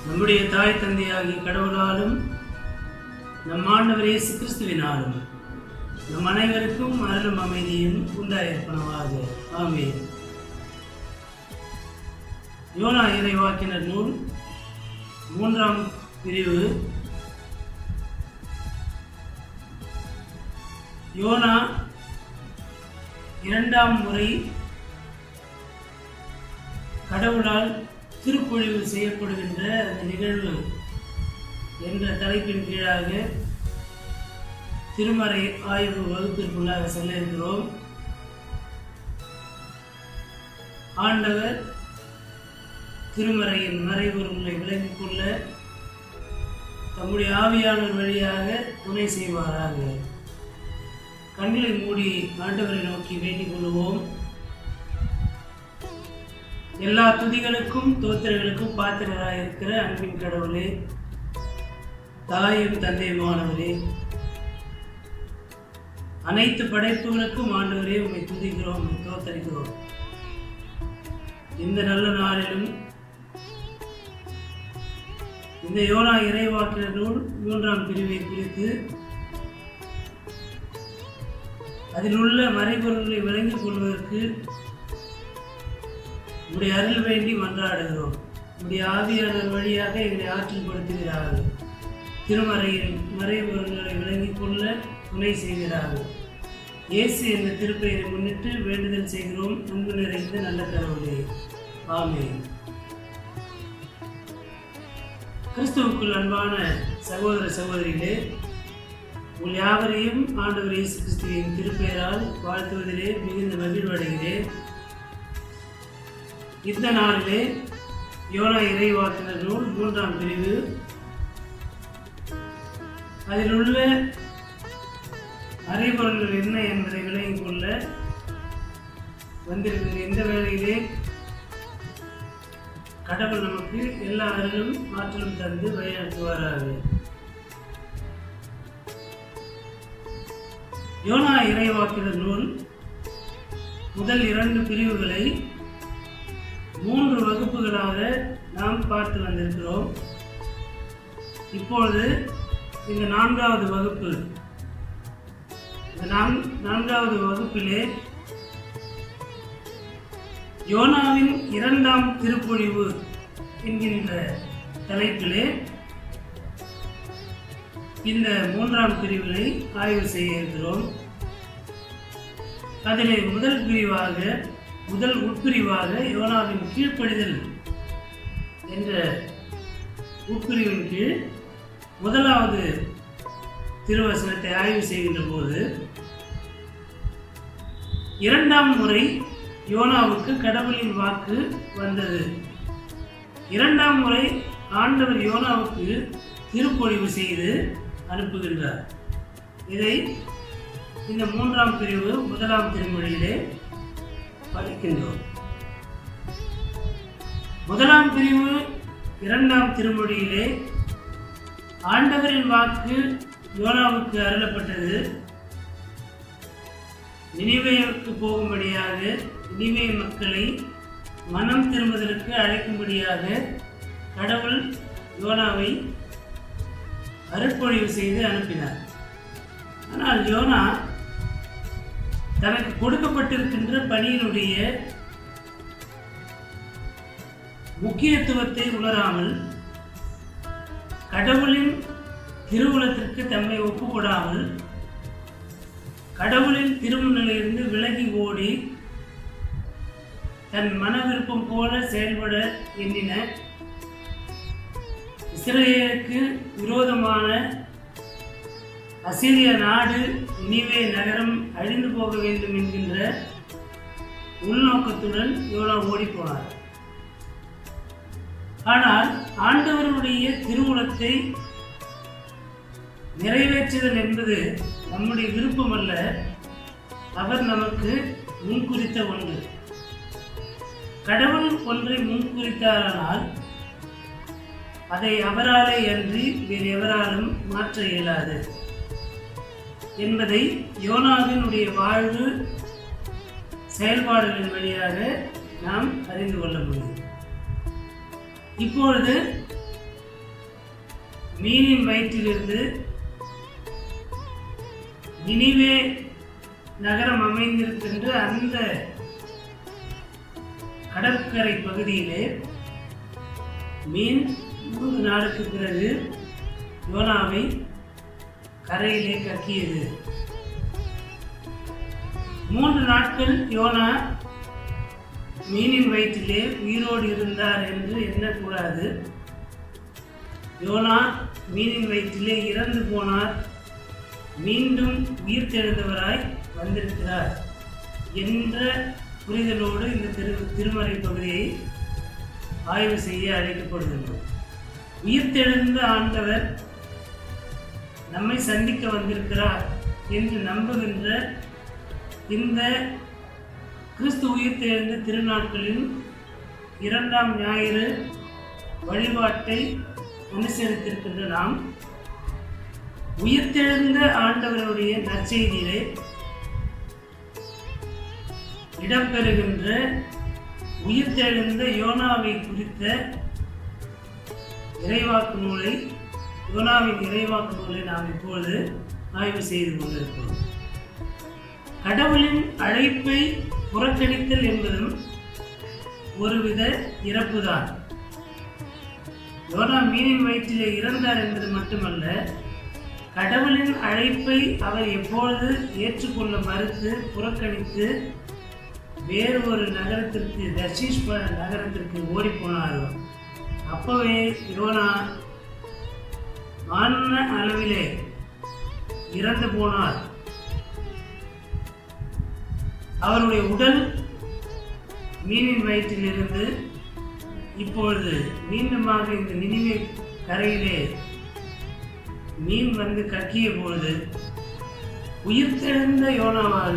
நம்முடைய தாய் தந்தையாகிய கடவுளாலும் நம் ஆண்டவர் இயேசு கிறிஸ்துவினாலும் நம் அனைவருக்கும் அருளும் அமைதியும் உண்டாயிருப்பனவாக ஆமென் யோனா இறைவாக்கினர் நூல் மூன்றாம் பிரிவு யோனா இரண்டாம் முறை கடவுளால் திருப்பொழிவு செய்யப்படுகின்ற அந்த நிகழ்வு என்ற தலைப்பின் கீழாக திருமறை ஆய்வு வகுப்பிற்குள்ளாக செல்ல இருக்கிறோம் ஆண்டவர் திருமறையின் மறைபொருளை விளங்கிக் கொள்ள தம்முடைய ஆவியாளர் வழியாக துணை செய்வாராக கண்களை மூடி ஆண்டவரை நோக்கி வேண்டிக் கொள்வோம் எல்லா துதிகளுக்கும் தோத்திரங்களுக்கும் பாத்திரராக இருக்கிற அன்பின் கடவுளே தாயும் தந்தையுமானவரே அனைத்து படைப்புகளுக்கும் ஆண்டவரே உம்மை துதிக்கிறோம் உம்மை தோத்தரிக்கிறோம் இந்த நல்ல நாளிலும் இந்த யோனா இறைவாக்கினர் நூல் மூன்றாம் பிரிவை குறித்து அதில் உள்ள மறைபொருள்களை விளங்கிக் கொள்வதற்கு உடைய அருள் வேண்டி மன்றாடுகிறோம் உடைய ஆவியாளர் வழியாக எங்களை ஆற்றல் படுத்துகிறார்கள் திருமறையின் மறைபொருள்களை விளங்கிக் கொள்ள துணை செய்கிறார்கள் இயேசு என்ற திருப்பெயரை முன்னிட்டு வேண்டுதல் செய்கிறோம் அன்பு நிறைந்த நல்ல கடவுளே ஆமென் கிறிஸ்துவுக்குள் அன்பான சகோதர சகோதரிகளே உங்கள் யாவரையும் ஆண்டவர் இயேசு கிறிஸ்துவின் திருப்பெயரால் வாழ்த்துவதிலே மிகுந்த மகிழ்வடைகிறேன் இந்த நாளிலே யோனா இறைவாக்கினர் நூல் மூன்றாம் பிரிவு அதில் உள்ள மறைபொருள்கள் என்ன என்பதை விளங்கிக் கொள்ள வந்திருக்கிற இந்த வேளையிலே கடவுள் நமக்கு எல்லா அருளும் ஆற்றலும் தந்து வழிநடத்துவாராக யோனா இறைவாக்கினர் நூல் முதல் இரண்டு பிரிவுகளை மூன்று வகுப்புகளாக நாம் பார்த்து வந்திருக்கிறோம் இப்பொழுது இந்த நான்காவது வகுப்பு இந்த நான் நான்காவது வகுப்பிலே யோனாவின் இரண்டாம் திருப்பொழிவு என்கின்ற தலைப்பிலே இந்த மூன்றாம் பிரிவினை ஆய்வு செய்ய இருக்கிறோம் அதிலே முதல் பிரிவாக முதல் உட்பிரிவாக யோனாவின் கீழ்ப்படிதல் என்ற உட்பிரிவின் கீழ் முதலாவது திருவசனத்தை ஆய்வு செய்கின்ற போது இரண்டாம் முறை யோனாவுக்கு கடவுளின் வாக்கு வந்தது இரண்டாம் முறை ஆண்டவர் யோனாவுக்கு திருப்பொழிவு செய்து அனுப்புகின்றார் இதை இந்த மூன்றாம் பிரிவு முதலாம் திருமொழியிலே படிக்கின்றோம் முதலாம் பிரிவு இரண்டாம் திருமொழியிலே ஆண்டவரின் வாக்கு யோனாவுக்கு அருளப்பட்டது நினைவேக்கு போகும்படியாக நினைவே மக்களை மனம் திரும்புதலுக்கு அழைக்கும்படியாக கடவுள் யோனாவை அருட்பொழிவு செய்து அனுப்பினார் ஆனால் யோனா தனக்கு கொடுக்கப்பட்டிருக்கின்ற பணியினுடைய முக்கியத்துவத்தை உணராமல் கடவுளின் திருவுலத்திற்கு தம்மை ஒப்புக்கொடாமல் கடவுளின் திருமுன்னிலிருந்து விலகி ஓடி தன் மன விருப்பம் போல செயல்பட எண்ணின இஸ்ரேலுக்கு விரோதமான அசிரிய நாடு நினைவே நகரம் அழிந்து போக வேண்டும் என்கின்ற உள்நோக்கத்துடன் யோனா ஓடிப்போனார் ஆனால் ஆண்டவருடைய திருவுளத்தை நிறைவேற்றுதல் என்பது நம்முடைய விருப்பம் அல்ல அவர் நமக்கு முன்குறித்த ஒன்று கடவுள் ஒன்றை முன்குறித்தாரானால் அதை அவராலே அன்றி வேறு எவராலும் மாற்ற இயலாது என்பதை யோனாவினுடைய வாழ்வு செயல்பாடுகளின் வழியாக நாம் அறிந்து கொள்ள முடியும் இப்பொழுது மீனின் வயிற்றிலிருந்து நினிவே நகரம் அமைந்திருக்கின்ற அந்த கடற்கரை பகுதியிலே மீன் மூன்று நாளுக்கு பிறகு யோனாவை கரையிலே கக்கியது மூன்று நாட்கள் யோனா மீனின் வயிற்றிலே உயிரோடு இருந்தார் என்று எண்ணக்கூடாது யோனா மீனின் வயிற்றிலே இறந்து போனார் மீண்டும் உயிர் தெழுந்தவராய் வந்திருக்கிறார் என்ற புரிதலோடு இந்த திரு திருமறை பகுதியை ஆய்வு செய்ய அழைக்கப்படுகின்றோம் உயிர்த்தெழுந்த ஆண்டவர் நம்மை சந்திக்க வந்திருக்கிறார் என்று நம்புகின்ற இந்த கிறிஸ்து உயிர்த்தெழுந்த திருநாட்களின் இரண்டாம் ஞாயிறு வழிபாட்டை அனுசரித்திருக்கின்ற நாம் உயிர்த்தெழுந்த ஆண்டவருடைய நற்செய்தியிலே இடம்பெறுகின்ற உயிர்த்தெழுந்த யோனாவை குறித்த இறைவாக்கு நூலை யோனாவின் இறைவாக்கு நூலை நாம் இப்பொழுது ஆய்வு செய்து கொண்டிருக்கிறோம் கடவுளின் அழைப்பை புறக்கணித்தல் என்பதும் ஒருவித இறப்புதான் யோனா மீனின் வயிற்றிலே இறந்தார் என்பது மட்டுமல்ல கடவுளின் அழைப்பை அவர் எப்பொழுது ஏற்றுக்கொள்ள மறுத்து புறக்கணித்து வேறு ஒரு நகரத்திற்கு தர்ஷீஷ் நகரத்திற்கு ஓடிப்போனாரோ அப்பவே யோனா ஆன்ம அளவிலே இறந்து போனார் அவருடைய உடல் மீனின் வயிற்றிலிருந்து இப்பொழுது மீண்டுமாக இந்த நினைவே கரையிலே மீன் வந்து கக்கிய பொழுது உயிர்த்தெழுந்த யோனாவாக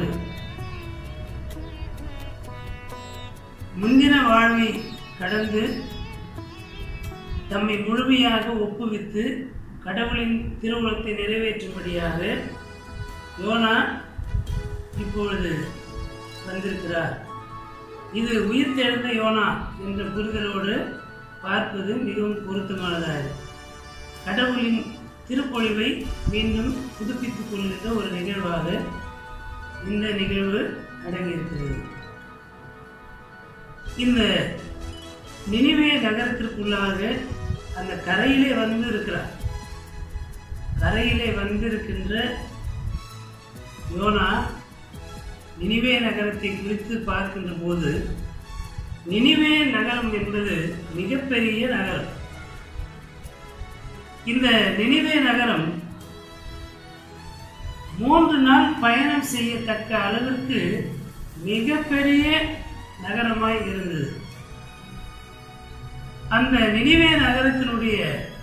முந்தின வாழ்வை கடந்து தம்மை முழுமையாக ஒப்புவித்து கடவுளின் திருவுளத்தை நிறைவேற்றும்படியாக யோனா இப்பொழுது வந்திருக்கிறார் இது உயிர்த்தெழுந்த யோனா என்ற புரிதலோடு பார்ப்பது மிகவும் பொருத்தமானதாக கடவுளின் திருப்பொழிவை மீண்டும் புதுப்பித்துக் கொள்கின்ற ஒரு நிகழ்வாக இந்த நிகழ்வு அடங்கியிருக்கிறது இந்த நினிவே நகரத்திற்குள்ளாக அந்த கரையிலே வந்து இருக்கிறார் கரையிலே வந்திருக்கின்ற யோனா நினிவே நகரத்தை குறித்து பார்க்கின்ற போது நினிவே நகரம் என்பது மிகப்பெரிய நகரம் இந்த நினிவே நகரம் மூன்று நாள் பயணம் செய்யத்தக்க அளவிற்கு மிகப்பெரிய நகரமாய் இருந்தது அந்த நினிவே நகரத்தினுடைய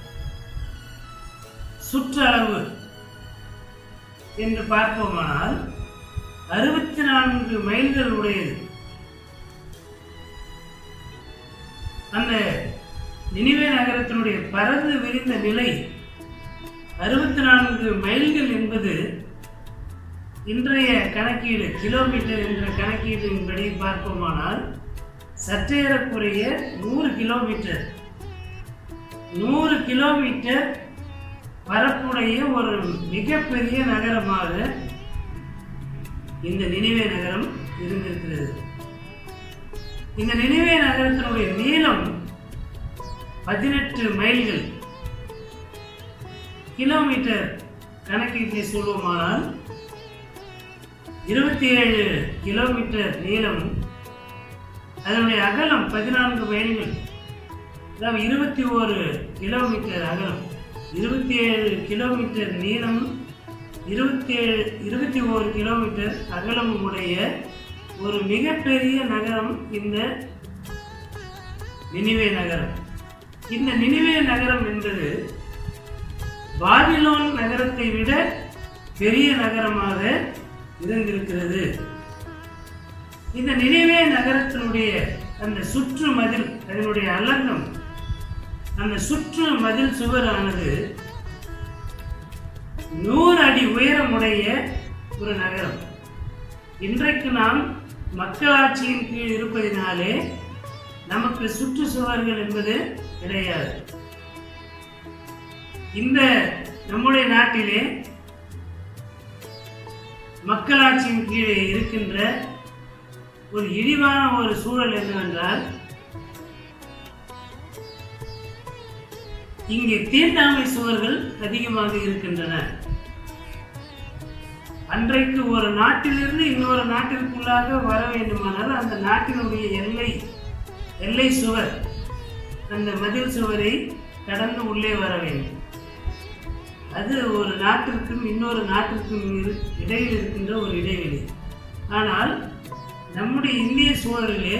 சுற்றளவு என்று பார்ப்போமானால் அறுபத்தி நான்கு மைல்கள் உடையது அந்த நினிவே நகரத்தினுடைய பறந்து விரிந்த நிலை அறுபத்தி நான்கு மைல்கள் என்பது இன்றைய கணக்கீடு கிலோமீட்டர் என்ற கணக்கீட்டின்படி பார்ப்போமானால் சற்றேறக்குறைய நூறு கிலோமீட்டர் நூறு கிலோமீட்டர் பரப்புடைய ஒரு மிகப்பெரிய நகரமாக இந்த நினைவே நகரம் இருந்திருக்கிறது இந்த நினைவே நகரத்தினுடைய நீளம் பதினெட்டு மைல்கள் கிலோமீட்டர் கணக்கீட்டை சொல்வோமானால் இருபத்தி ஏழு கிலோமீட்டர் நீளம் அதனுடைய அகலம் பதினான்கு மைல்கள் அதாவது இருபத்தி ஓரு கிலோமீட்டர் அகலம் இருபத்தி ஏழு கிலோமீட்டர் நீளம் இருபத்தி ஏழு இருபத்தி ஓரு கிலோமீட்டர் அகலம் உடைய ஒரு மிகப்பெரிய நகரம் இந்த நினிவே நகரம் இந்த நினிவே நகரம் என்பது பாபிலோன் நகரத்தை விட பெரிய நகரமாக இருந்திருக்கிறது இந்த நினைவே நகரத்தினுடைய அந்த சுற்று மதில் அதனுடைய அலங்கம் அந்த சுற்று மதில் சுவரானது நூறு அடி உயரமுடைய ஒரு நகரம் இன்றைக்கு நாம் மக்களாட்சியின் கீழ் இருப்பதினாலே நமக்கு சுற்று சுவர்கள் என்பது கிடையாது இந்த நம்முடைய நாட்டிலே மக்களாட்சியின் கீழே இருக்கின்ற ஒரு இழிவான ஒரு சூழல் என்னவென்றால் இங்கே தீண்டாமை சுவர்கள் அதிகமாக இருக்கின்றன அன்றைக்கு ஒரு நாட்டிலிருந்து இன்னொரு நாட்டிற்குள்ளாக வர வேண்டுமானால் அந்த நாட்டினுடைய எல்லை எல்லை சுவர் அந்த மதில் சுவரை கடந்து உள்ளே வர வேண்டும் அது ஒரு நாட்டிற்கும் இன்னொரு நாட்டிற்கும் இரு- இடையில் இருக்கின்ற ஒரு இடைவெளி ஆனால் நம்முடைய இந்திய சூழலிலே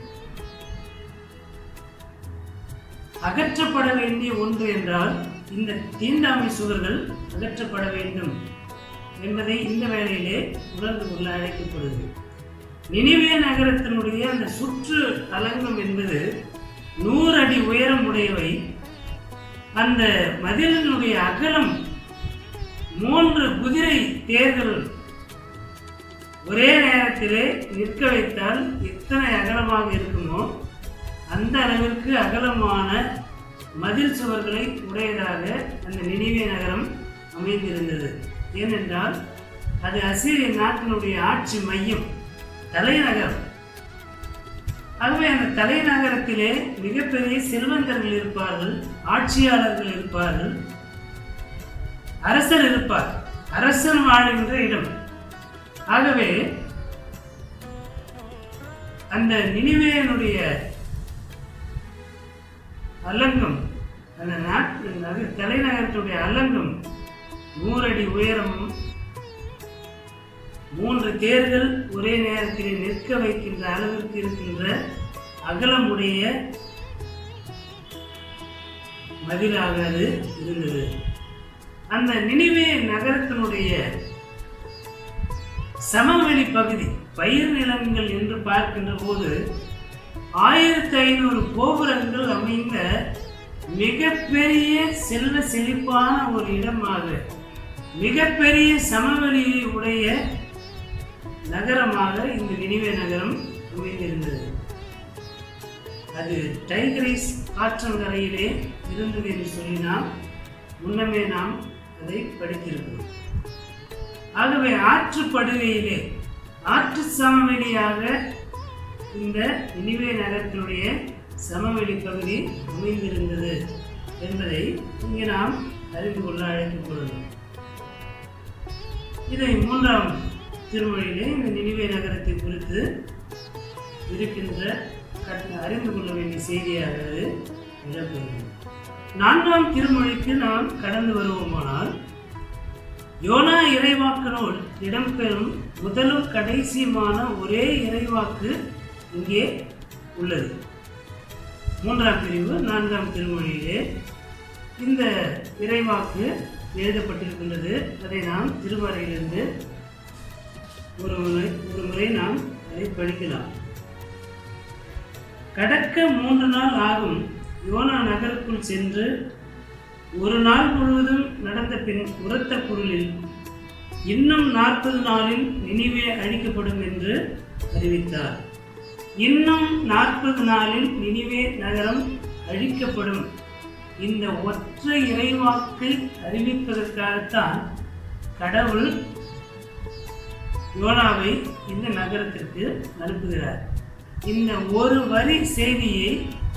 அகற்றப்பட வேண்டிய ஒன்று என்றால் இந்த தீண்டாமை சுவர்கள் அகற்றப்பட வேண்டும் என்பதை இந்த வேளையிலே உணர்ந்து கொள்ள அழைக்கப்படுது நினைவே நகரத்தினுடைய அந்த சுற்று அலங்கம் என்பது நூறு அடி உயரம் உடையவை அந்த மதிலினுடைய அகலம் மூன்று குதிரை தேர்கள் ஒரே நேரத்திலே நிற்க வைத்தால் எத்தனை அகலமாக இருக்குமோ அந்த அளவிற்கு அகலமான மதில் சுவர்களை உடையதாக அந்த நினைவே நகரம் அமைந்திருந்தது ஏனென்றால் அது அசீரிய நாட்டினுடைய ஆட்சி மையம் தலைநகரம் ஆகவே அந்த தலைநகரத்திலே மிகப்பெரிய செல்வந்தர்கள் இருப்பார்கள் ஆட்சியாளர்கள் இருப்பார்கள் அரசர் இருப்பார் அரசன் வாழ்கின்ற இடம் ஆகவே அந்த நினைவேனுடைய அலங்கம் அந்த நாட்டு நகர் தலைநகரத்துடைய அலங்கம் நூறடி உயரமும் மூன்று தேர்கள் ஒரே நேரத்தில் நிற்க வைக்கின்ற அளவிற்கு இருக்கின்ற அகலமுடைய மதிலாக அது இருந்தது அந்த நினைவே நகரத்தினுடைய சமவெளி பகுதி பயிர் நிலங்கள் என்று பார்க்கின்ற போது ஆயிரத்தி ஐநூறு கோபுரங்கள் அமைந்த மிகப்பெரிய செல்வ செழிப்பான ஒரு இடமாக மிகப்பெரிய சமவெளியை உடைய நகரமாக இந்த நினைவே நகரம் அமைந்திருந்தது அது டைகிரைஸ் ஆற்றங்கரையிலே இருந்தது என்று சொல்லி நாம் முன்னமே நாம் அதை படித்திருக்கிறோம் ஆகவே ஆற்றுப்படுகையிலே ஆற்று சமவெளியாக இந்த நினைவே நகரத்தினுடைய சமவெளி பகுதி அமைந்திருந்தது என்பதை இங்கே நாம் அறிந்து கொள்ள அழைக்கப்படுகிறோம் இதை மூன்றாம் திருமொழியிலே இந்த நினைவே நகரத்தை குறித்து இருக்கின்ற கட்- அறிந்து கொள்ள வேண்டிய செய்தியாக அது இடம்பெறுகிறது நான்காம் திருமொழிக்கு நாம் கடந்து வருவோமானால் யோனா இறைவாக்கு நூல் இடம்பெறும் முதலும் கடைசியுமான ஒரே இறைவாக்கு இங்கே உள்ளது மூன்றாம் பிரிவு நான்காம் திருமொழியிலே இந்த இறைவாக்கு எழுதப்பட்டிருக்கின்றது அதை நாம் திருமறையிலிருந்து ஒரு முறை ஒரு முறை நாம் அதை படிக்கலாம் கடக்க மூன்று நாள் ஆகும் யோனா நகருக்குள் சென்று ஒரு நாள் முழுவதும் நடந்த பின் உரத்த குரலில் இன்னும் நாற்பது நாளில் நினைவே அழிக்கப்படும் என்று அறிவித்தார் இன்னும் நாற்பது நாளில் நினிவே நகரம் அழிக்கப்படும் இந்த ஒற்றை இறைவாக்கை அறிவிப்பதற்காகத்தான் கடவுள் யோனாவை இந்த நகரத்திற்கு அனுப்புகிறார் இந்த ஒரு வரி செய்தியை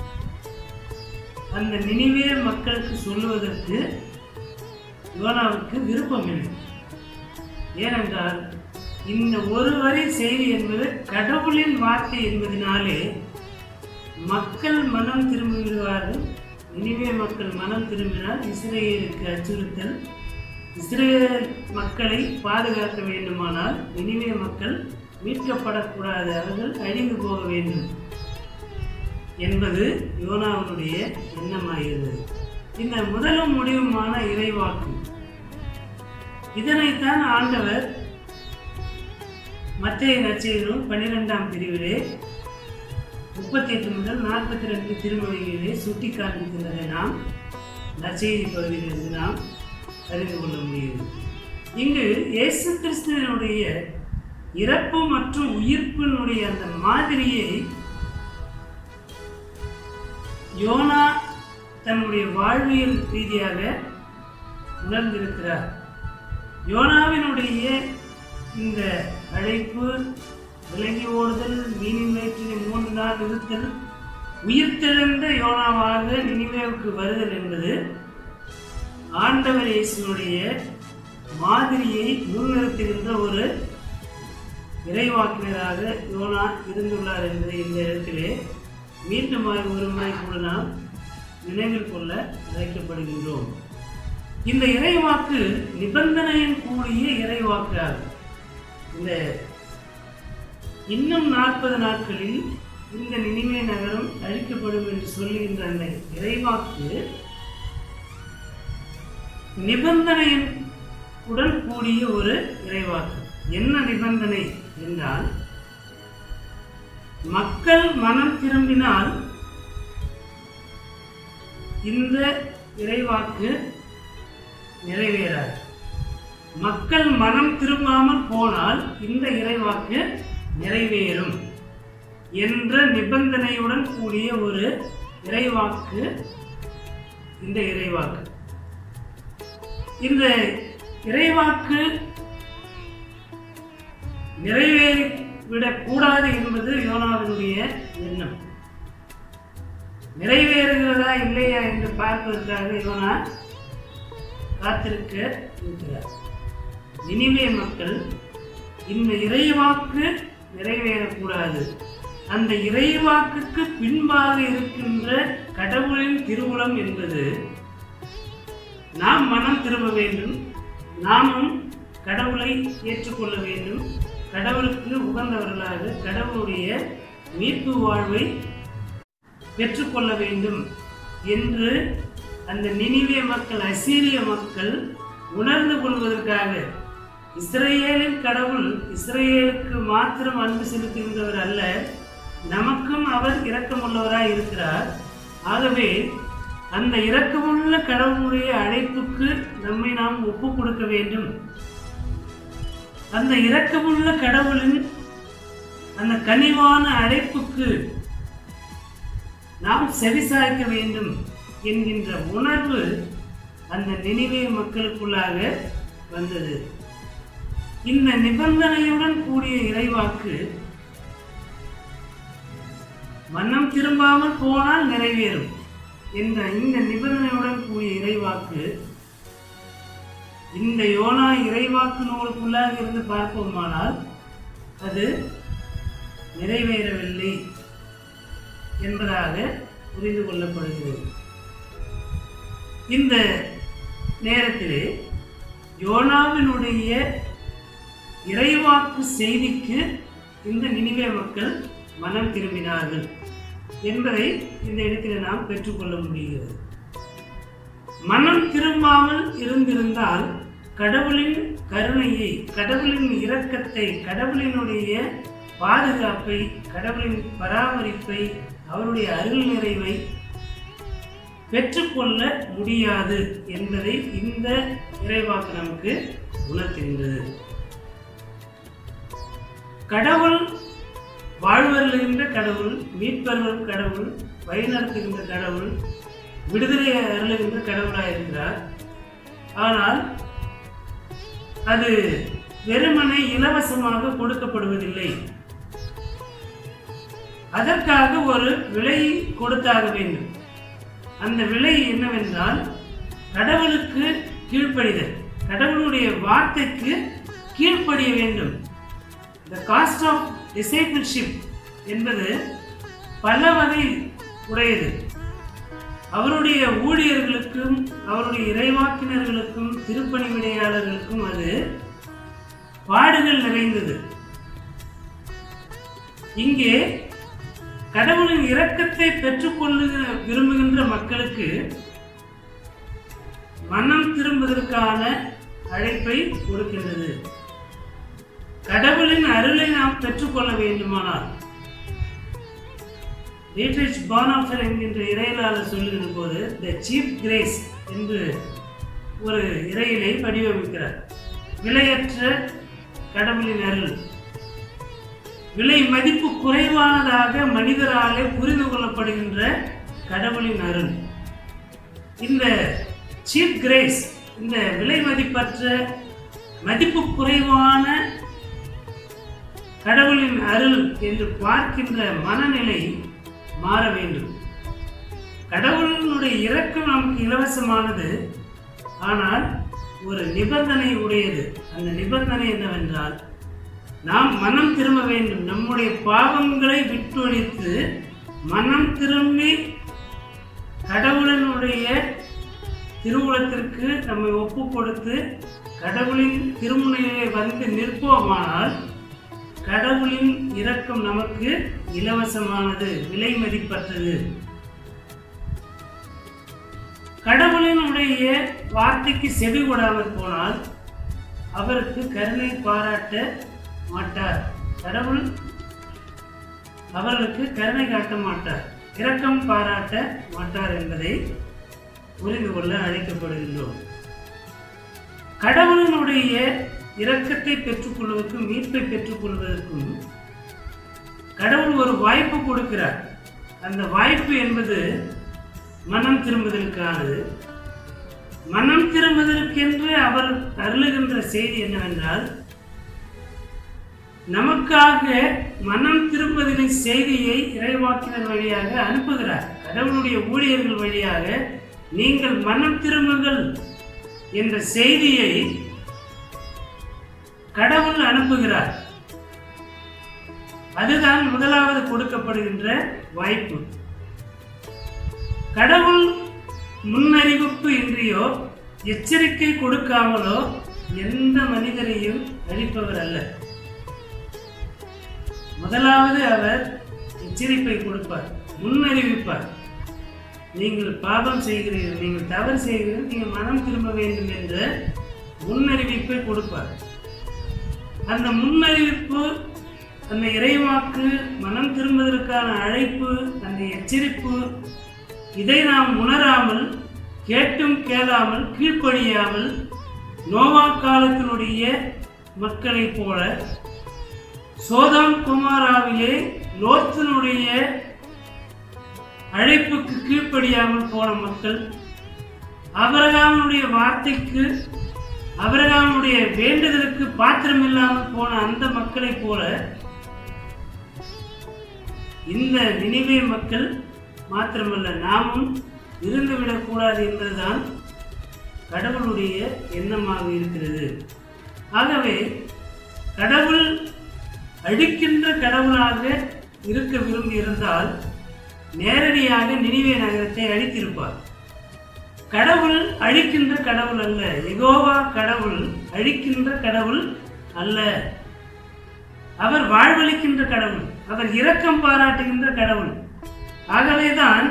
அந்த நினைவே மக்களுக்கு சொல்லுவதற்கு யோனாவுக்கு விருப்பமில்லை ஏனென்றால் இந்த ஒரு வரி செய்தி என்பது கடவுளின் வார்த்தை என்பதனாலே மக்கள் மனம் திரும்பிவிடுவார்கள் நினைவே மக்கள் மனம் திரும்பினால் இஸ்ரேலுக்கு அச்சுறுத்தல் இஸ்ரேல் மக்களை பாதுகாக்க வேண்டுமானால் நினைவே மக்கள் மீட்கப்படக்கூடாது அவர்கள் அழிந்து போக வேண்டும் என்பது யோனாவினுடைய எண்ணமாகிறது இந்த முதலும் முடிவுமான இறைவாக்கு இதனைத்தான் ஆண்டவர் மத்திய நச்சையிலும் பன்னிரெண்டாம் பிரிவிலே முப்பத்தி எட்டு முதல் நாற்பத்தி ரெண்டு திருமொழிகளிலே சுட்டி காண்பிக்கின்றதை நாம் நற்செய்தி பகுதியிலிருந்து நாம் அறிந்து கொள்ள முடியுது இங்கு இயேசு கிறிஸ்துவனுடைய இறப்பு மற்றும் உயிர்ப்பினுடைய அந்த மாதிரியை யோனா தன்னுடைய வாழ்வியல் ரீதியாக உணர்ந்திருக்கிறார் யோனாவினுடைய இந்த அழைப்பு விலகி ஓடுதல் மீனின் வயிற்றினை மூன்று நாள் இருத்தல் உயிர்த்தெழுந்த யோனாவாக நினிவேவுக்கு வருதல் என்பது ஆண்டவர் இயேசுனுடைய மாதிரியை முன்னிறுத்துகின்ற ஒரு இறைவாக்கினராக யோனா இருந்துள்ளார் என்பதை இந்த இடத்திலே மீண்டும் ஒரு முறை கூட நாம் நினைவில் கொள்ள அழைக்கப்படுகின்றோம் இந்த இறைவாக்கு நிபந்தனையின் கூடிய இறைவாக்கு ஆகும் இந்த இன்னும் நாற்பது நாட்களில் இந்த நினைவே நகரம் அழிக்கப்படும் என்று சொல்லுகின்ற அந்த இறைவாக்கு நிபந்தனையின் உடன் கூடிய ஒரு இறைவாக்கு என்ன நிபந்தனை என்றால் மக்கள் மனம் திரும்பினால் இந்த இறைவாக்கு நிறைவேறாது மக்கள் மனம் திரும்பாமல் போனால் இந்த இறைவாக்கு நிறைவேறும் என்ற நிபந்தனையுடன் கூடிய ஒரு இறைவாக்கு இந்த இறைவாக்கு இந்த இறைவாக்கு நிறைவேறிவிடக் கூடாது என்பது யோனாவினுடைய எண்ணம் நிறைவேறுகிறதா இல்லையா என்று பார்ப்பதற்காக யோனா காத்திருக்க இருக்கிறார் நினிவே மக்கள் இந்த இறைவாக்கு நிறைவேறக்கூடாது அந்த இறைவாக்குக்கு பின்பாக இருக்கின்ற கடவுளின் திருவுளம் என்பது நாம் மனம் திரும்ப வேண்டும் நாமும் கடவுளை ஏற்றுக்கொள்ள வேண்டும் கடவுளுக்கு உகந்தவர்களாக கடவுளுடைய மீட்பு வாழ்வை பெற்றுக்கொள்ள வேண்டும் என்று அந்த நினிவே மக்கள் அசீரிய மக்கள் உணர்ந்து கொள்வதற்காக இஸ்ரேலின் கடவுள் இஸ்ரேலுக்கு மாத்திரம் அன்பு செலுத்துகின்றவர் அல்ல நமக்கும் அவர் இரக்கமுள்ளவராய் இருக்கிறார் ஆகவே அந்த இரக்கமுள்ள கடவுளுடைய அழைப்புக்கு நம்மை நாம் ஒப்பு கொடுக்க வேண்டும் அந்த இரக்கமுள்ள கடவுளின் அந்த கனிவான அழைப்புக்கு நாம் செவிசாய்க்க வேண்டும் என்கின்ற உணர்வு அந்த நினைவே மக்களுக்குள்ளாக வந்தது இந்த நிபந்தனையுடன் கூடிய இறைவாக்கு மன்னம் திரும்பாமல் போனால் நிறைவேறும் என்ற இந்த நிபந்தனையுடன் கூடிய இறைவாக்கு இந்த யோனா இறைவாக்கு நூலுக்குள்ளாக இருந்து பார்ப்போமானால் அது நிறைவேறவில்லை என்பதாக புரிந்து கொள்ளப்படுகிறது இந்த நேரத்திலே யோனாவினுடைய இறைவாக்கு செய்திக்கு இந்த நினிவே மக்கள் மனம் திரும்பினார்கள் என்பதை இந்த இடத்தில் நாம் பெற்றுக்கொள்ள முடிகிறது மனம் திரும்பாமல் இருந்திருந்தால் கடவுளின் கருணையை கடவுளின் இரக்கத்தை கடவுளினுடைய பாதுகாப்பை கடவுளின் பராமரிப்பை அவருடைய அருள் நிறைவை பெற்றுக்கொள்ள முடியாது என்பதை இந்த இறைவாக்கு நமக்கு உணர்த்துகின்றது கடவுள் வாழ்வருகின்ற கடவுள் மீட்பருள் கடவுள் வழிநடத்துகின்ற கடவுள் விடுதலை அருளுகின்ற கடவுளாக இருக்கிறார் ஆனால் அது வெறுமனே இலவசமாக கொடுக்கப்படுவதில்லை அதற்காக ஒரு விலை கொடுத்தாக வேண்டும் அந்த விலை என்னவென்றால் கடவுளுக்கு கீழ்ப்படிதல் கடவுளுடைய வார்த்தைக்கு கீழ்ப்படிய வேண்டும் த காஸ்ட் ஆஃப் டிசைபிள்ஷிப் என்பது பல வகை உடையது அவருடைய ஊழியர்களுக்கும் அவருடைய இறைவாக்கினர்களுக்கும் திருப்பணி விடையாளர்களுக்கும் அது பாடுகள் நிறைந்தது இங்கே கடவுளின் இரக்கத்தை பெற்றுக்கொள்ளுக விரும்புகின்ற மக்களுக்கு மனம் திரும்புவதற்கான அழைப்பை கொடுக்கின்றது கடவுளின் அருளை நாம் பெற்றுக்கொள்ள வேண்டுமானால் டீட்ரிச் பானாஃபர் என்கின்ற இறையிலாளர் சொல்லுகிற போது த சீப் கிரேஸ் என்று ஒரு இறையிலை வடிவமைக்கிறார் விலையற்ற கடவுளின் அருள் விலை மதிப்பு குறைவானதாக மனிதராலே புரிந்து கொள்ளப்படுகின்ற கடவுளின் அருள் இந்த சீப் கிரேஸ் இந்த விலை மதிப்பற்ற மதிப்பு குறைவான கடவுளின் அருள் என்று பார்க்கின்ற மனநிலை மாற வேண்டும் கடவுளினுடைய இரக்கம் நமக்கு இலவசமானது ஆனால் ஒரு நிபந்தனை உடையது அந்த நிபந்தனை என்னவென்றால் நாம் மனம் திரும்ப வேண்டும் நம்முடைய பாவங்களை விட்டொழித்து மனம் திரும்பி கடவுளினுடைய திருவுளத்திற்கு நம்மை ஒப்பு கொடுத்து கடவுளின் திருமுனையிலே வந்து நிற்போமானால் கடவுளின் இரக்கம் நமக்கு இலவசமானது விலை மதிப்பற்றது கடவுளினுடைய வார்த்தைக்கு செவி கொடாமல் போனால் அவருக்கு கருணை பாராட்ட மாட்டார் கடவுள் அவர்களுக்கு கருணை காட்ட மாட்டார் இரக்கம் பாராட்ட மாட்டார் என்பதை புரிந்து கொள்ள அழைக்கப்படுகின்றோம் கடவுளினுடைய இரக்கத்தை பெற்றுக்கொள்வதற்கும் மீட்பை பெற்றுக்கொள்வதற்கும் கடவுள் ஒரு வாய்ப்பு கொடுக்கிறார் அந்த வாய்ப்பு என்பது மனம் திரும்புதலுக்கானது மனம் திரும்புதலுக்கென்று அவர் அருளுகின்ற செய்தி என்னவென்றால் நமக்காக மனம் திரும்புதலின் செய்தியை இறைவாக்கினர் வழியாக அனுப்புகிறார் கடவுளுடைய ஊழியர்கள் வழியாக நீங்கள் மனம் திரும்புங்கள் என்ற செய்தியை கடவுள் அனுப்புகிறார் அதுதான் முதலாவது கொடுக்கப்படுகின்ற வாய்ப்பு கடவுள் முன்னறிவிப்பு இன்றியோ எச்சரிக்கை கொடுக்காமலோ எந்த மனிதரையும் அழிப்பவர் அல்ல முதலாவது அவர் எச்சரிப்பை கொடுப்பார் முன்னறிவிப்பார் நீங்கள் பாவம் செய்கிறீர்கள் நீங்கள் தவறு செய்கிறீர்கள் நீங்கள் மனம் திரும்ப வேண்டும் என்ற முன்னறிவிப்பை கொடுப்பார் அந்த முன்னறிவிப்பு அந்த இறைவாக்கு மனம் திரும்புவதற்கான அழைப்பு அந்த எச்சரிப்பு இதை நாம் உணராமல் கேட்டும் கேளாமல் கீழ்ப்படியாமல் நோவா காலத்தினுடைய மக்களைப் போல சோதாம் குமாராவிலே லோத்தினுடைய அழைப்புக்கு கீழ்ப்படியாமல் போன மக்கள் அபரகாமனுடைய வார்த்தைக்கு அபரகாமனுடைய வேண்டுதலுக்கு பாத்திரமில்லாமல் போன அந்த மக்களைப் போல இந்த நினைவே மக்கள் மாத்திரமல்ல நாமும் இருந்துவிடக்கூடாது என்பதுதான் கடவுளுடைய எண்ணமாக இருக்கிறது ஆகவே கடவுள் அழிக்கின்ற கடவுளாக இருக்க விரும்பி இருந்தால் நேரடியாக நினைவே நகரத்தை அழித்திருப்பார் கடவுள் அழிக்கின்ற கடவுள் அல்ல எகோவா கடவுள் அழிக்கின்ற கடவுள் அல்ல அவர் வாழ்வளிக்கின்ற கடவுள் அவர் இரக்கம் பாராட்டுகின்ற கடவுள் ஆகவேதான்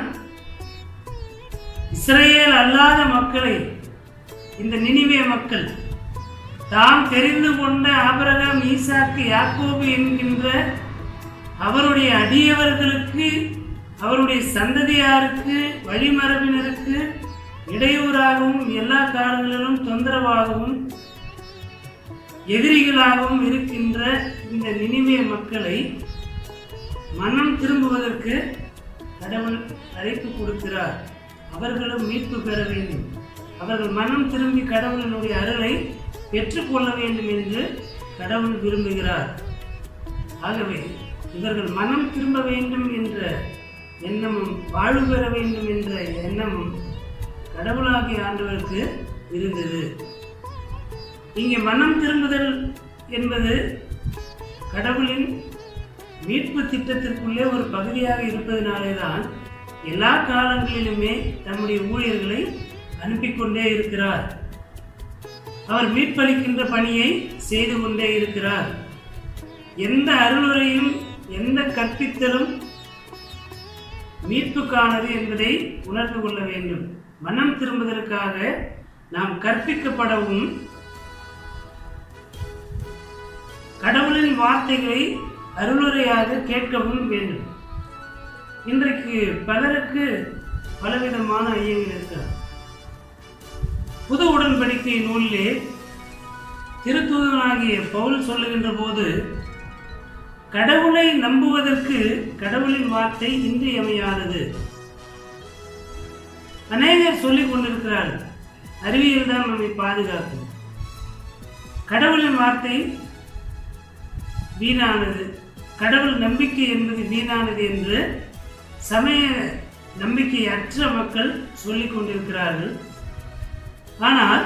இஸ்ரேல் அல்லாத மக்களை இந்த நினிவே மக்கள் தாம் தெரிந்து கொண்ட ஆபிரகாம் ஈசாக்கு யாக்கோபு என்கின்ற அவருடைய அடியவர்களுக்கு அவருடைய சந்ததியாருக்கு வழிமரபினருக்கு இடையூறாகவும் எல்லா காலங்களிலும் தொந்தரவாகவும் எதிரிகளாகவும் இருக்கின்ற இந்த நினிவே மக்களை மனம் திரும்புவதற்கு கடவுள் அழைப்பு கொடுக்கிறார் அவர்களும் மீட்பு பெற வேண்டும் அவர்கள் மனம் திரும்பி கடவுளினுடைய அருளை பெற்றுக்கொள்ள வேண்டும் என்று கடவுள் விரும்புகிறார் ஆகவே இவர்கள் மனம் திரும்ப வேண்டும் என்ற எண்ணமும் வாழ்வு பெற வேண்டும் என்ற எண்ணமும் கடவுளாகிய ஆண்டவருக்கு இருந்தது இங்கே மனம் திரும்புதல் என்பது கடவுளின் மீட்பு திட்டத்திற்குள்ளே ஒரு பகுதியாக இருப்பதனாலே தான் எல்லா காலங்களிலுமே தம்முடைய ஊழியர்களை அனுப்பிக் கொண்டே இருக்கிறார் அவர் மீட்பளிக்கின்ற பணியை செய்து கொண்டே இருக்கிறார் எந்த அருளுரையும் எந்த கற்பித்தலும் மீட்புக்கானது என்பதை உணர்ந்து கொள்ள வேண்டும் மனம் திரும்புவதற்காக நாம் கற்பிக்கப்படவும் கடவுளின் வார்த்தைகளை அருளுரையாக கேட்கவும் வேண்டும் இன்றைக்கு பலருக்கு பலவிதமான ஐயங்கள் இருக்கிறார் புது உடன்படிக்கை நூலிலே திருத்தூதனாகிய பவுல் சொல்லுகின்ற போது கடவுளை நம்புவதற்கு கடவுளின் வார்த்தை இன்றியமையாதது அநேகர் சொல்லிக் கொண்டிருக்கிறார்கள் அறிவியல் தான் நம்மை பாதுகாக்கும் கடவுளின் வார்த்தை வீணானது கடவுள் நம்பிக்கை என்பது வீணானது என்று சமய நம்பிக்கை அற்ற மக்கள் சொல்லிக் கொண்டிருக்கிறார்கள் ஆனால்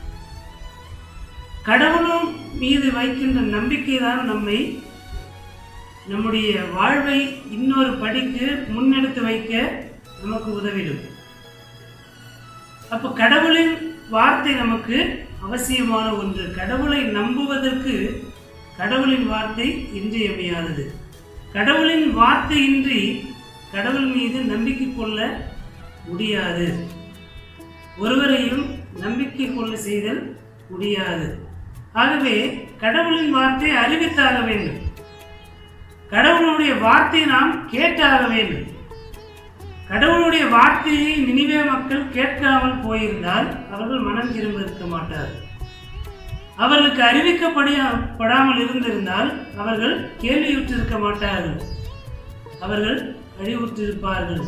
கடவுளும் மீது வைக்கின்ற நம்பிக்கை தான் நம்மை நம்முடைய வாழ்வை இன்னொரு படிக்கு முன்னெடுத்து வைக்க நமக்கு உதவிடும் அப்போ கடவுளின் வார்த்தை நமக்கு அவசியமான ஒன்று கடவுளை நம்புவதற்கு கடவுளின் வார்த்தை இன்றியமையாதது கடவுளின் வார்த்தையின்றி கடவுள் மீது நம்பிக்கை கொள்ள முடியாது ஒருவரையும் நம்பிக்கை கொள்ள செய்தல் முடியாது ஆகவே கடவுளின் வார்த்தை அறிவித்தாக வேண்டும் கடவுளுடைய வார்த்தையை நாம் கேட்டாக வேண்டும் கடவுளுடைய வார்த்தையை நினைவே மக்கள் கேட்காமல் போயிருந்தால் அவர்கள் மனம் திரும்ப இருக்க மாட்டார்கள் அவர்களுக்கு அறிவிக்கப்படாமல் இருந்திருந்தால் அவர்கள் கேள்வியுற்றிருக்க மாட்டார்கள் அவர்கள் அழிவுற்றிருப்பார்கள்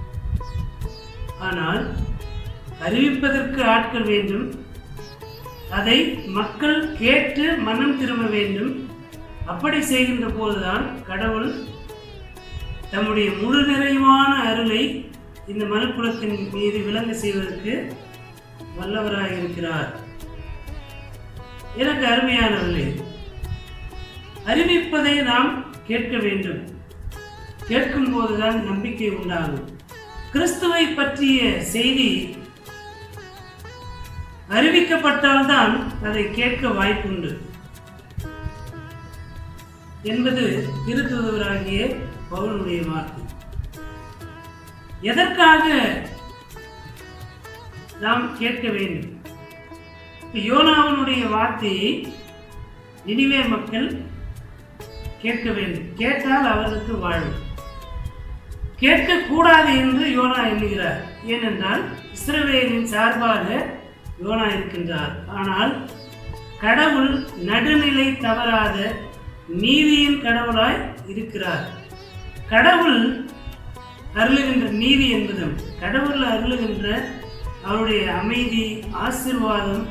ஆனால் அறிவிப்பதற்கு ஆட்கள் வேண்டும் அதை மக்கள் கேட்டு மனம் திரும்ப வேண்டும் அப்படி செய்கின்ற போதுதான் கடவுள் தம்முடைய முழு நிறைவான அருளை இந்த மனுக்குலத்தின் மீது விளங்க செய்வதற்கு வல்லவராக இருக்கிறார் எனக்கு அருமையானவர்களே அறிவிப்பதை நாம் கேட்க வேண்டும் கேட்கும் போதுதான் நம்பிக்கை உண்டாகும் கிறிஸ்துவை பற்றிய செய்தி அறிவிக்கப்பட்டால்தான் அதை கேட்க வாய்ப்புண்டு என்பது திருத்துவராகிய பவுனுடைய வார்த்தை எதற்காக நாம் கேட்க வேண்டும் இப்ப யோனாவினுடைய வார்த்தையை நினிவே மக்கள் கேட்க வேண்டும் கேட்டால் அவர்களுக்கு வாழ்வு கேட்கக்கூடாது என்று யோனா எண்ணுகிறார் ஏனென்றால் இஸ்ரவேலின் சார்பாக யோனா இருக்கின்றார் ஆனால் கடவுள் நடுநிலை தவறாத நீதியின் கடவுளாய் இருக்கிறார் கடவுள் அருளுகின்ற நீதி என்பதும் கடவுள் அருளுகின்ற அவருடைய அமைதி ஆசிர்வாதம்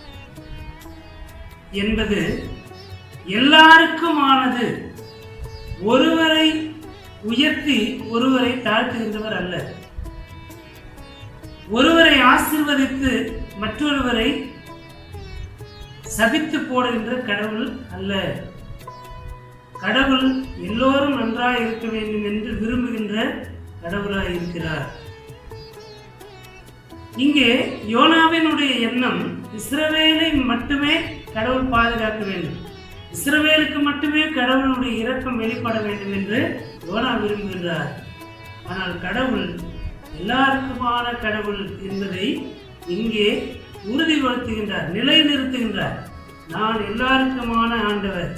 என்பது எல்லாருக்குமானது ஒருவரை உயர்த்தி ஒருவரை தாழ்த்துகின்றவர் அல்ல ஒருவரை ஆசிர்வதித்து மற்றொருவரை சபித்து போடுகின்ற கடவுள் அல்ல கடவுள் எல்லோரும் நன்றாய் இருக்க வேண்டும் என்று விரும்புகின்ற கடவுளாய் இருக்கிறார் இங்கே யோனாவினுடைய எண்ணம் இஸ்ரவேலை மட்டுமே கடவுள் பாதுகாக்க வேண்டும் இஸ்ரவேலுக்கு மட்டுமே கடவுளுடைய இரக்கம் வெளிப்பட வேண்டும் என்று யோனா விரும்புகின்றார் ஆனால் கடவுள் எல்லாருக்குமான கடவுள் என்பதை இங்கே உறுதிப்படுத்துகின்றார் நிலைநிறுத்துகின்றார் நான் எல்லாருக்குமான ஆண்டவர்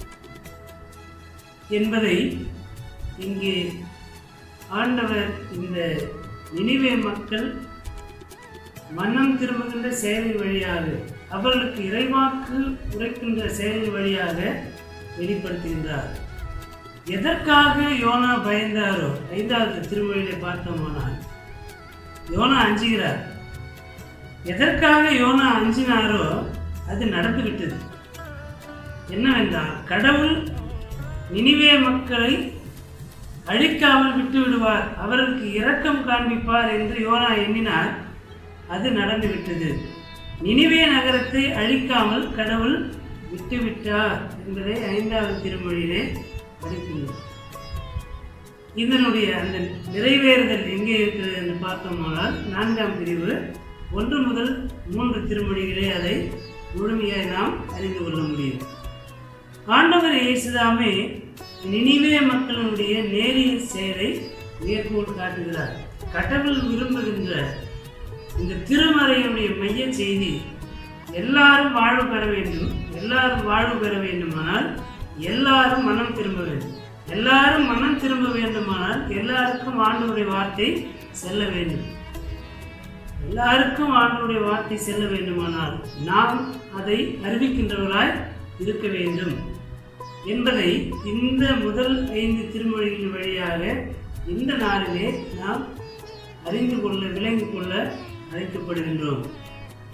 என்பதை இங்கே ஆண்டவர் இந்த நினைவே மக்கள் மன்னம் திரும்புகின்ற செயலின் வழியாக அவர்களுக்கு இறைவாக்கு உரைக்கின்ற செயலின் வழியாக வெளிப்படுத்துகின்றார் எதற்காக யோனா பயந்தாரோ ஐந்தாவது திருமொழியிலே பார்த்தோமானால் யோனா அஞ்சுகிறார் எதற்காக யோனா அஞ்சினாரோ அது நடந்துவிட்டது என்னவென்றால் கடவுள் நினிவே மக்களை அழிக்காமல் விட்டு விடுவார் அவர்களுக்கு இரக்கம் காண்பிப்பார் என்று யோனா எண்ணினார் அது நடந்துவிட்டது நினிவே நகரத்தை அழிக்காமல் கடவுள் விட்டுவிட்டார் என்பதை ஐந்தாவது திருமொழியிலே படிக்கின்றோம் இதனுடைய அந்த நிறைவேறுதல் எங்கே இருக்கிறது என்று பார்த்தோமானால் நான்காம் பிரிவு ஒன்று முதல் மூன்று திருமொழிகளே அதை முழுமையாய் நாம் அறிந்து கொள்ள முடியும் ஆண்டவர் இயேசுதாமே நினிவே மக்களுடைய நேரிய செயலை மேற்கோள் காட்டுகிறார் கடவுள் விரும்புகின்ற இந்த திருமறையுடைய மைய செய்தி எல்லாரும் வாழ்வு பெற வேண்டும் எல்லாரும் வாழ்வு பெற வேண்டுமானால் எல்லாரும் மனம் திரும்ப வேண்டும் எல்லாரும் மனம் திரும்ப வேண்டுமானால் எல்லாருக்கும் ஆண்டவருடைய வார்த்தை செல்ல வேண்டும் எல்லாருக்கும் ஆண்டவருடைய வார்த்தை செல்ல வேண்டுமானால் நாம் அதை அறிவிக்கின்றவர்களாய் இருக்க வேண்டும் என்பதை இந்த முதல் ஐந்து திருமொழிகள் வழியாக இந்த நாளிலே நாம் அறிந்து கொள்ள விளங்கிக் கொள்ள அழைக்கப்படுகின்றோம்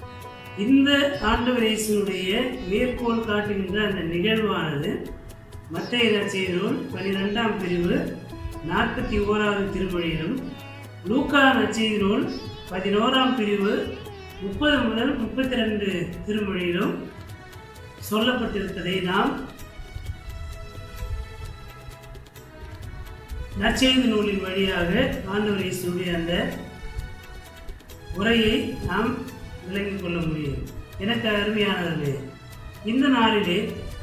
இந்த ஆண்டவர் இயேசுனுடைய மேற்கோள் காட்டுகின்ற அந்த நிகழ்வானது மத்திய நற்செய்தி நூல் பனிரெண்டாம் பிரிவு நாற்பத்தி ஓராவது திருமொழியிலும் லூக்கா நற்செய்தி நூல் பதினோராம் பிரிவு முப்பது முதல் முப்பத்தி ரெண்டு திருமொழியிலும் சொல்லப்பட்டிருப்பதை நாம் நற்செய்தி நூலின் வழியாக ஆண்டவர் இயேசுடைய அந்த உரையை நாம் விளங்கிக் கொள்ள முடியும் எனக்கு அருமையானது இந்த நாளிலே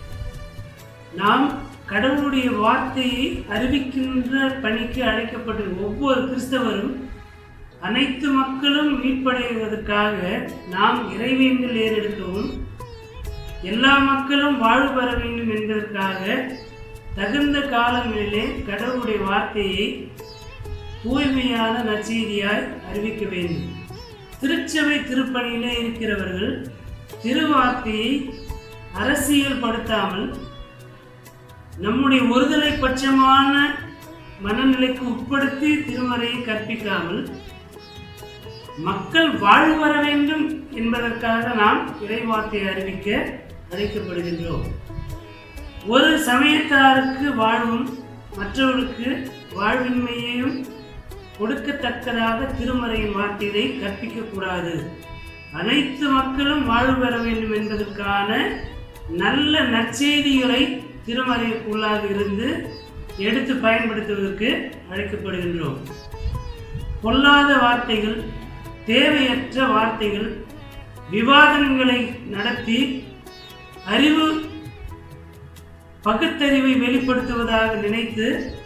நாம் கடவுளுடைய வார்த்தையை அறிவிக்கின்ற பணிக்கு அழைக்கப்பட்ட ஒவ்வொரு கிறிஸ்தவரும் அனைத்து மக்களும் மீட்படைவதற்காக நாம் இறைவேண்டில் ஏறெடுக்கவும் எல்லா மக்களும் வாழ்வு பெற வேண்டும் என்பதற்காக தகுந்த காலங்களிலே கடவுளுடைய வார்த்தையை தூய்மையான நற்செய்தியாய் அறிவிக்க வேண்டும் திருச்சபை திருப்பணியிலே இருக்கிறவர்கள் திருவார்த்தையை அரசியல் படுத்தாமல் நம்முடைய ஒருதலை பட்சமான மனநிலைக்கு உட்படுத்தி திருமறையை கற்பிக்காமல் மக்கள் வாழ்வு வர வேண்டும் என்பதற்காக நாம் இறைவார்த்தையை அறிவிக்க அழைக்கப்படுகின்றோம் ஒரு சமயத்தாருக்கு வாழ்வும் மற்றவர்களுக்கு வாழ்வின்மையையும் கொடுக்கத்தக்கதாக திருமறையின் வார்த்தையை கற்பிக்கக்கூடாது அனைத்து மக்களும் வாழ்வு பெற வேண்டும் என்பதற்கான நல்ல நற்செய்திகளை திருமறைக்குள்ளாக இருந்து எடுத்து பயன்படுத்துவதற்கு அழைக்கப்படுகின்றோம் பொல்லாத வார்த்தைகள் தேவையற்ற வார்த்தைகள் விவாதங்களை நடத்தி அறிவு பகுத்தறிவை வெளிப்படுத்துவதாக நினைத்து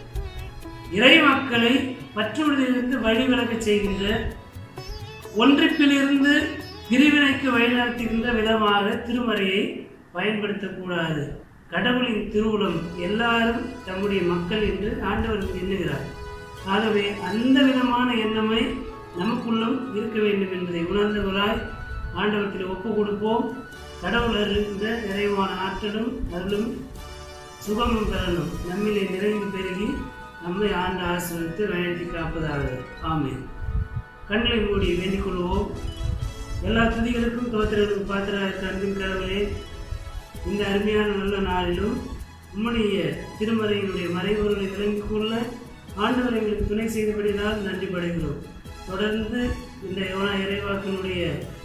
இறை மக்களை பற்றுவதிலிருந்து வழிவிலகச் செய்கின்ற ஒன்றிப்பிலிருந்து பிரிவினைக்கு வழிநடத்துகின்ற விதமாக திருமறையை பயன்படுத்தக்கூடாது கடவுளின் திருவுளம் எல்லாரும் தம்முடைய மக்கள் என்று ஆண்டவர் எண்ணுகிறார் ஆகவே அந்த விதமான எண்ணமே நமக்குள்ளும் இருக்க வேண்டும் என்பதை உணர்ந்தவராய் ஆண்டவத்தில் ஒப்பு கொடுப்போம் கடவுள் அருள்கின்ற நிறைவான ஆற்றலும் அருளும் சுகமும் பெறணும் நம்மிலே நிறைந்து பெருகி நம்மை ஆண்டு ஆசிரியத்து வழிநடத்தி காப்பதாக ஆமென் கண்களை மூடி வேண்டிக் கொள்வோம் எல்லா துதிகளுக்கும் தோத்திரர்களுக்கும் பாத்திர அன்பின் கடவுளே இந்த அருமையான நல்ல நாளிலும் உம்முடைய திருமறையினுடைய மறைபொருளை விளங்கிக் கொள்ள ஆண்டவர் எங்களுக்கு துணை செய்தபடினால் நன்றி படைகிறோம் தொடர்ந்து இந்த யோனா இறைவாக்கினுடைய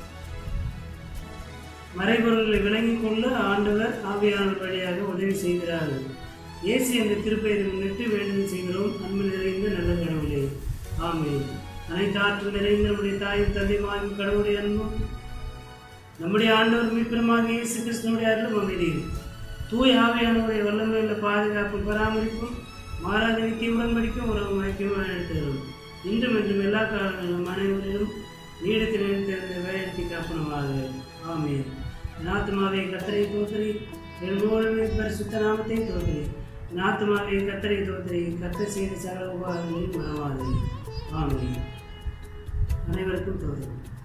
மறைபொருள்களை விளங்கிக் கொள்ள ஆண்டவர் ஆவியானவர் வழியாக உதவி செய்கிறார்கள் இயேசு என்ற திருப்பெயரை முன்னிட்டு வேண்டுதல் செய்கிறோம் அன்பு நிறைந்த நல்ல கடவுளே ஆமென் அனைத்து ஆற்றல் நிறைந்த நம்முடைய தாயும் தந்தையுமாயும் கடவுளுடைய அன்பும் நம்முடைய ஆண்டவர் மீட்பெருமாக இயேசு கிறிஸ்துவனுடைய அருளும் அமைதியும் தூய் ஆவியானவருடைய வல்லமையுள்ள பாதுகாப்பும் பராமரிப்பும் மாறாத நித்திய உடன்படிக்கும் உறவு மயக்கமாக எடுத்துகிறோம் இன்றும் என்றும் எல்லா காலங்களிலும் அனைவரிலும் நீடித்து நினைத்திருந்த வேலையெடுத்தி காப்பனமாக ஆமென் நாத்துமாவை கத்தரை தோத்தரி எல்லோருமே பரிசுத்த நாமத்தை தோத்தரி நாத்துமாவை கத்தரை தோத்தரி கத்த செய்த சகல உபாதங்களையும் மறவாதே ஆமென் அனைவருக்கும் தோதரி